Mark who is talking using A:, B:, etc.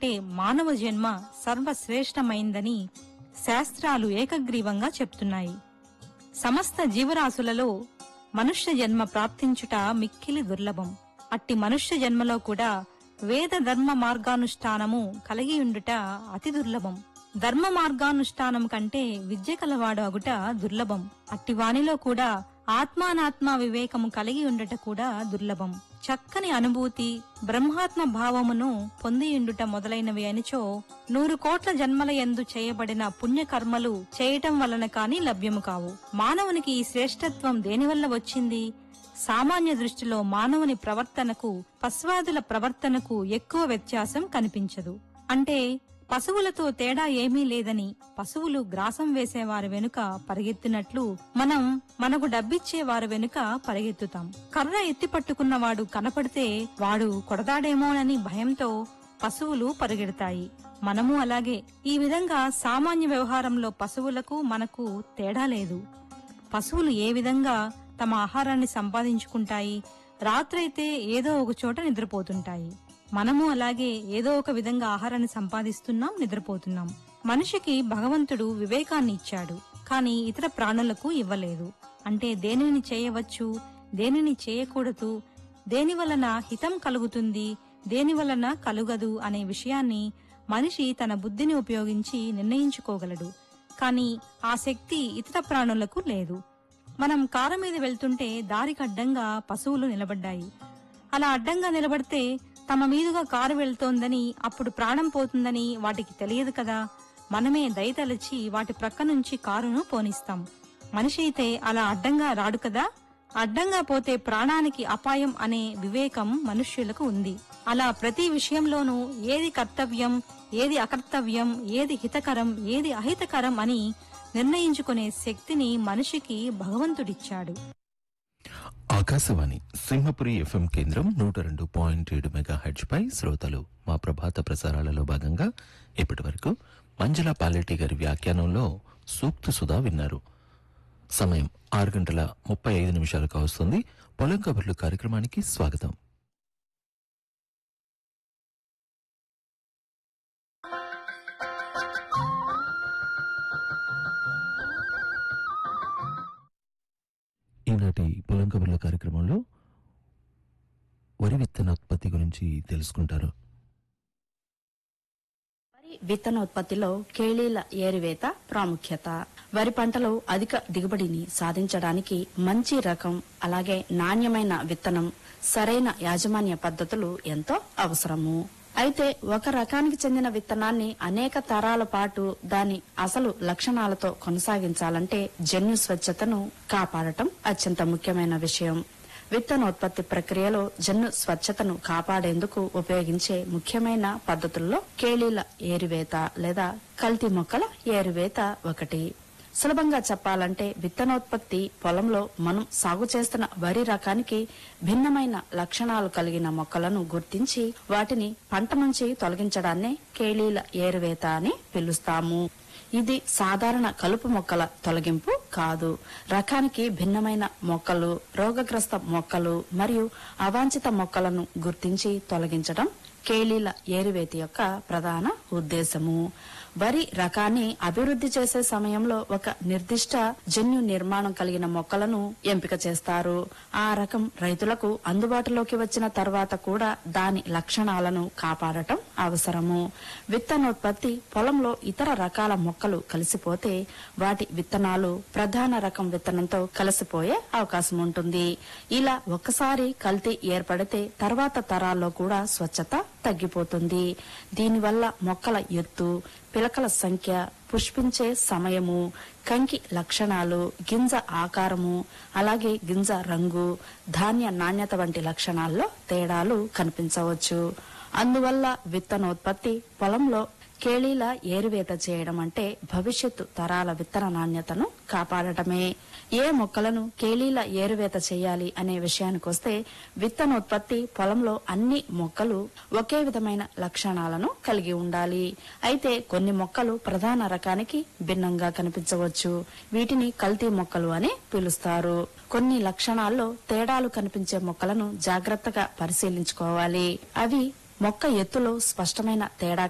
A: కంటే మానవ జన్మ సర్వశ్రేష్టమైందని శాస్త్రాలు ఏకగ్రీవంగా చెప్తున్నాయి సమస్త జీవరాశులలో మనుష్య జన్మ ప్రాప్తించుట మిక్కిలి దుర్లభం అట్టి మనుష్య జన్మలో కూడా వేద ధర్మ మార్గానుష్ఠానము కలిగి ఉండుట అతి దుర్లభం ధర్మ మార్గానుష్ఠానం కంటే విద్య కలవాడు అగుట దుర్లభం అట్టి వానిలో కూడా ఆత్మానాత్మ వివేకము కలిగి ఉండట కూడా దుర్లభం చక్కని అనుభూతి బ్రహ్మాత్మ భావమును పొందియుండుట మొదలైనవి అనిచో నూరు కోట్ల జన్మల ఎందు చేయబడిన పుణ్యకర్మలు చేయటం వలన కాని లభ్యము కావు మానవునికి ఈ శ్రేష్టత్వం దేనివల్ల వచ్చింది సామాన్య దృష్టిలో మానవుని ప్రవర్తనకు పశ్వాదుల ప్రవర్తనకు ఎక్కువ వ్యత్యాసం కనిపించదు అంటే పశువులతో తేడా ఏమీ లేదని పశువులు గ్రాసం వేసేవారి వెనుక పరిగెత్తినట్లు మనం మనకు డబ్బిచ్చే వారి వెనుక పరిగెత్తుతాం కర్ర ఎత్తి పట్టుకున్నవాడు కనపడితే వాడు కొడతాడేమోనని భయంతో పశువులు పరిగెడతాయి మనము అలాగే ఈ విధంగా సామాన్య వ్యవహారంలో పశువులకు మనకు తేడా లేదు పశువులు ఏ విధంగా తమ ఆహారాన్ని సంపాదించుకుంటాయి రాత్రైతే ఏదో ఒక చోట నిద్రపోతుంటాయి మనము అలాగే ఏదో ఒక విధంగా ఆహారాన్ని సంపాదిస్తున్నాం నిద్రపోతున్నాం మనిషికి భగవంతుడు వివేకాన్ని ఇచ్చాడు కానీ ఇతర ప్రాణులకు ఇవ్వలేదు అంటే దేనిని చేయవచ్చు దేనిని చేయకూడదు దేని వలన హితం కలుగుతుంది దేని వలన కలుగదు అనే విషయాన్ని మనిషి తన బుద్ధిని ఉపయోగించి నిర్ణయించుకోగలడు కానీ ఆ శక్తి ఇతర ప్రాణులకు లేదు మనం కారు మీద వెళ్తుంటే దారికి అడ్డంగా పశువులు నిలబడ్డాయి అలా అడ్డంగా నిలబడితే తమ మీదుగా కారు వెళ్తోందని అప్పుడు ప్రాణం పోతుందని వాటికి తెలియదు కదా మనమే దయతలచి వాటి ప్రక్క నుంచి కారును పోనిస్తాం మనిషి అయితే అలా అడ్డంగా రాడు కదా అడ్డంగా పోతే ప్రాణానికి అపాయం అనే వివేకం మనుష్యులకు ఉంది అలా ప్రతి విషయంలోనూ ఏది కర్తవ్యం ఏది అకర్తవ్యం ఏది హితకరం ఏది అహితకరం అని నిర్ణయించుకునే శక్తిని మనిషికి భగవంతుడిచ్చాడు
B: ఆకాశవాణి సింహపురి ఎఫ్ఎం కేంద్రం నూట రెండు పాయింట్ ఏడు మెగా హెడ్జ్ పై శ్రోతలు మా ప్రభాత ప్రసారాలలో భాగంగా ఇప్పటి వరకు మంజుల పాలెట్టి గారి వ్యాఖ్యానంలో సూక్తు సుధా విన్నారు సమయం ఆరు గంటల ముప్పై ఐదు నిమిషాలకు వస్తుంది పొలం కబుర్లు కార్యక్రమానికి స్వాగతం ఈనాటి పొలం కబుర్ల కార్యక్రమంలో వరి విత్తనోత్పత్తి గురించి తెలుసుకుంటారు
C: వరి విత్తనోత్పత్తిలో కేళీల ఏరివేత ప్రాముఖ్యత వరి పంటలో అధిక దిగుబడిని సాధించడానికి మంచి రకం అలాగే నాణ్యమైన విత్తనం సరైన యాజమాన్య పద్ధతులు ఎంతో అవసరము అయితే ఒక రకానికి చెందిన విత్తనాన్ని అనేక తరాల పాటు దాని అసలు లక్షణాలతో కొనసాగించాలంటే జన్యు స్వచ్ఛతను కాపాడటం అత్యంత ముఖ్యమైన విషయం విత్తనోత్పత్తి ప్రక్రియలో జన్ను స్వచ్ఛతను కాపాడేందుకు ఉపయోగించే ముఖ్యమైన పద్ధతుల్లో కేళీల ఏరివేత లేదా కల్తీ మొక్కల ఏరివేత ఒకటి సులభంగా చెప్పాలంటే విత్తనోత్పత్తి పొలంలో మనం సాగు చేస్తున్న వరి రకానికి భిన్నమైన లక్షణాలు కలిగిన మొక్కలను గుర్తించి వాటిని పంట నుంచి తొలగించడాన్నే కేళీల ఏరువేత అని పిలుస్తాము ఇది సాధారణ కలుపు మొక్కల తొలగింపు కాదు రకానికి భిన్నమైన మొక్కలు రోగగ్రస్త మొక్కలు మరియు అవాంఛిత మొక్కలను గుర్తించి తొలగించడం కేలీల ఏరువేతి యొక్క ప్రధాన ఉద్దేశము వరి రకాన్ని అభివృద్ధి చేసే సమయంలో ఒక నిర్దిష్ట జన్యు నిర్మాణం కలిగిన మొక్కలను ఎంపిక చేస్తారు ఆ రకం రైతులకు అందుబాటులోకి వచ్చిన తర్వాత కూడా దాని లక్షణాలను కాపాడటం అవసరము విత్తనోత్పత్తి పొలంలో ఇతర రకాల మొక్కలు కలిసిపోతే వాటి విత్తనాలు ప్రధాన రకం విత్తనంతో కలిసిపోయే అవకాశం ఉంటుంది ఇలా ఒక్కసారి కల్తీ ఏర్పడితే తర్వాత తరాల్లో కూడా స్వచ్ఛత తగ్గిపోతుంది దీనివల్ల మొక్కల ఎత్తు పిలకల సంఖ్య పుష్పించే సమయము కంకి లక్షణాలు గింజ ఆకారము అలాగే గింజ రంగు ధాన్య నాణ్యత వంటి లక్షణాల్లో తేడాలు కనిపించవచ్చు అందువల్ల విత్తనోత్పత్తి పొలంలో కేళీల ఏరువేత చేయడం అంటే భవిష్యత్తు తరాల విత్తన నాణ్యతను కాపాడటమే ఏ మొక్కలను కేళీల ఏరువేత చేయాలి అనే విషయానికొస్తే విత్తనోత్పత్తి పొలంలో అన్ని మొక్కలు ఒకే విధమైన లక్షణాలను కలిగి ఉండాలి అయితే కొన్ని మొక్కలు ప్రధాన రకానికి భిన్నంగా కనిపించవచ్చు వీటిని కల్తీ మొక్కలు అని పిలుస్తారు కొన్ని లక్షణాల్లో తేడాలు కనిపించే మొక్కలను జాగ్రత్తగా పరిశీలించుకోవాలి అవి మొక్క ఎత్తులో స్పష్టమైన తేడా